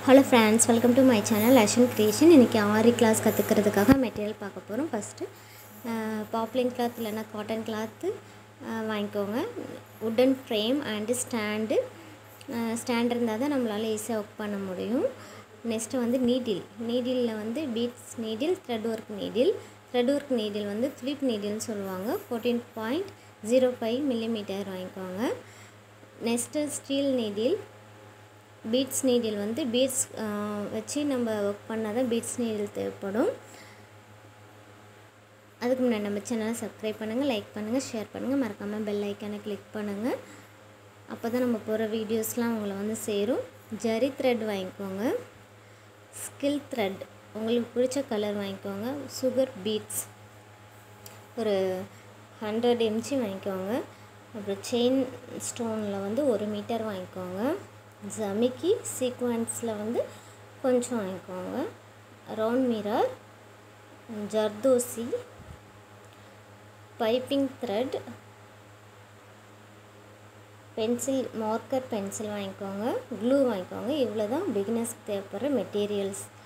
hello friends welcome to my channel Lashan creation இன்றைக்கி Aari class கற்றுக்கிறதுக்காக material பார்க்க போகிறோம் ஃபஸ்ட்டு பாப்லின் கிளாத் இல்லைன்னா காட்டன் கிளாத்து வாங்கிக்கோங்க wooden frame and stand stand இருந்தால் தான் நம்மளால் ஈஸியாக ஒர்க் பண்ண முடியும் நெக்ஸ்ட்டு வந்து நீடில் நீடிலில் வந்து beads needle thread work needle thread work needle வந்து ஃபிலிப் நீடில்னு சொல்லுவாங்க fourteen point zero five millimetre வாங்கிக்கோங்க next steel needle beads needle வந்து பீட்ஸ் வச்சு நம்ம ஒர்க் பண்ணால் தான் பீட்ஸ் நீடில் தேவைப்படும் அதுக்கு முன்னாடி நம்ம சேனலை சப்ஸ்கிரைப் பண்ணுங்கள் லைக் பண்ணுங்கள் ஷேர் பண்ணுங்கள் மறக்காமல் பெல் ஐக்கானை கிளிக் பண்ணுங்கள் அப்போ தான் நம்ம போகிற வீடியோஸ்லாம் உங்களை வந்து சேரும் ஜரி த்ரெட் வாங்கிக்கோங்க ஸ்கில் த்ரெட் உங்களுக்கு பிடிச்ச கலர் வாங்கிக்கோங்க சுகர் பீட்ஸ் ஒரு ஹண்ட்ரட் எம்ஜி வாங்கிக்கோங்க அப்புறம் செயின் ஸ்டோனில் வந்து ஒரு மீட்டர் வாங்கிக்கோங்க ஜமிக்கி சீக்வன்ஸில் வந்து கொஞ்சம் வாங்கிக்கோங்க round mirror zardosi piping thread pencil marker pencil வாங்கிக்கோங்க க்ளூ வாங்கிக்கோங்க இவ்வளோ தான் பிகினர்ஸ்க்கு தேவைப்படுற மெட்டீரியல்ஸ்